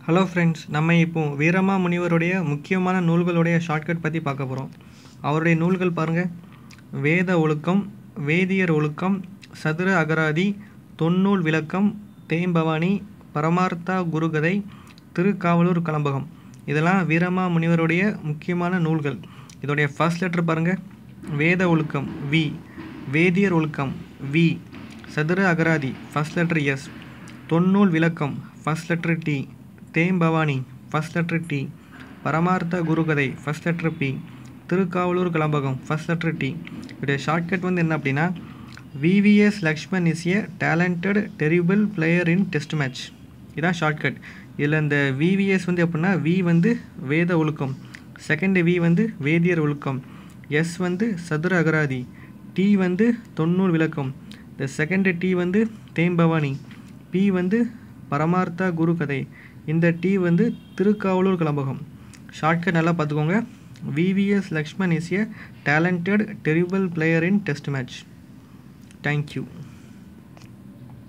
hello friends நம்ம இப்போ வீரமா முனிவருடைய முக்கியமான நூல்களுடைய ஷார்ட்கட் பற்றி பார்க்க போகிறோம் அவருடைய நூல்கள் பாருங்கள் வேத ஒழுக்கம் வேதியர் ஒழுக்கம் சதுர அகராதி தொன்னூல் விளக்கம் தேம்பவானி பரமார்த்தா குருகதை திருக்காவலூர் கலம்பகம் இதெல்லாம் வீரமா முனிவருடைய முக்கியமான நூல்கள் இதோடைய ஃபர்ஸ்ட் லெட்டர் பாருங்கள் வேத ஒழுக்கம் வி வேதியர் ஒழுக்கம் வி சதுர அகராதி first letter S Thonnool Vilakkam first letter T Thembavani first letter T Paramartha Gurukathai first letter P Thirukkavalur Kalambakam first letter T இதோடைய ஷார்ட்கட் வந்து என்ன அப்படின்னா VVS Laxman is a talented terrible player in test match இதான் ஷார்ட்கட் இதில் இந்த விவிஎஸ் வந்து எப்படின்னா வி வந்து வேத ஒழுக்கம் செகண்ட் வி வந்து வேதியர் ஒழுக்கம் எஸ் வந்து சதுர அகராதி டி வந்து தொண்ணூறு விளக்கம் இந்த செகண்ட் டி வந்து தேம்பவானி பி வந்து பரமார்த்தா குரு கதை இந்த டி வந்து திருக்காவலூர் கலம்பகம் ஷார்ட்கட் நல்லா பார்த்துக்கோங்க VVS Laxman is a talented terrible player in test match thank you